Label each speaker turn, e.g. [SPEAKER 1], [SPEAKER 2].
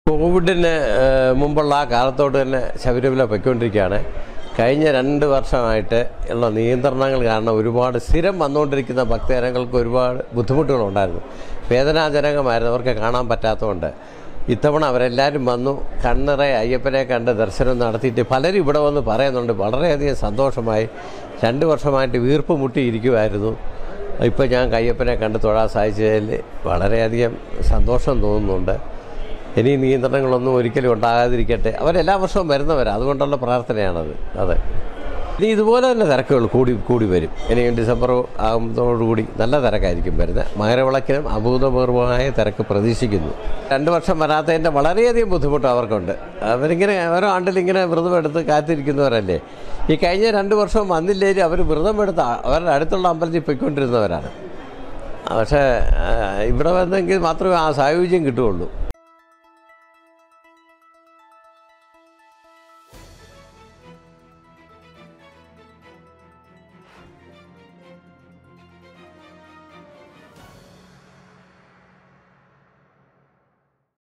[SPEAKER 1] കോവിഡിന് ഏഹ്, മുമ്പുള്ള ആ കാലത്തോട്ട് തന്നെ ശബരിമല പൊയ്ക്കൊണ്ടിരിക്കുകയാണ് കഴിഞ്ഞ രണ്ട് വർഷമായിട്ട് ഉള്ള നിയന്ത്രണങ്ങൾ കാരണം ഒരുപാട് സ്ഥിരം വന്നുകൊണ്ടിരിക്കുന്ന ഭക്തജനങ്ങൾക്ക് ഒരുപാട് ബുദ്ധിമുട്ടുകളുണ്ടായിരുന്നു വേദനാജനകമായിരുന്നു അവർക്ക് കാണാൻ പറ്റാത്തതുകൊണ്ട് ഇത്തവണ അവരെല്ലാവരും വന്നു കണ്ണറ അയ്യപ്പനെ കണ്ട് ദർശനം നടത്തിയിട്ട് പലരും ഇവിടെ വന്ന് പറയുന്നുണ്ട് വളരെയധികം സന്തോഷമായി രണ്ട് വർഷമായിട്ട് വീർപ്പ് മുട്ടിയിരിക്കുമായിരുന്നു ഇപ്പോൾ ഞാൻ കയ്യപ്പനെ കണ്ട് തൊഴാൻ സാധിച്ചതിൽ വളരെയധികം സന്തോഷം തോന്നുന്നുണ്ട് ഇനി നിയന്ത്രണങ്ങളൊന്നും ഒരിക്കലും ഉണ്ടാകാതിരിക്കട്ടെ അവരെല്ലാ വർഷവും വരുന്നവരാണ് അതുകൊണ്ടുള്ള പ്രാർത്ഥനയാണത് അതെ ഇനി ഇതുപോലെ തന്നെ തിരക്കുകൾ കൂടി കൂടി വരും ഇനി ഡിസംബർ ആകുന്നതോടുകൂടി നല്ല തിരക്കായിരിക്കും വരുന്നത് മകരവിളക്കിനും അഭൂതപൂർവമായ തിരക്ക് പ്രതീക്ഷിക്കുന്നു രണ്ട് വർഷം വരാത്തതിൻ്റെ വളരെയധികം ബുദ്ധിമുട്ട് അവർക്കുണ്ട് അവരിങ്ങനെ ഓരോ ആണ്ടിലിങ്ങനെ വ്രതം എടുത്ത് കാത്തിരിക്കുന്നവരല്ലേ ഈ കഴിഞ്ഞ രണ്ട് വർഷം വന്നില്ലേലും അവർ വ്രതം എടുത്ത് അവരുടെ അടുത്തുള്ള അമ്പലത്തിൽ പോയിക്കൊണ്ടിരുന്നവരാണ് പക്ഷേ ആ, ഇവിടെ വന്നെങ്കിൽ മാത്രമേ ആ സായുജ്യം കിട്ടുകയുള്ളൂ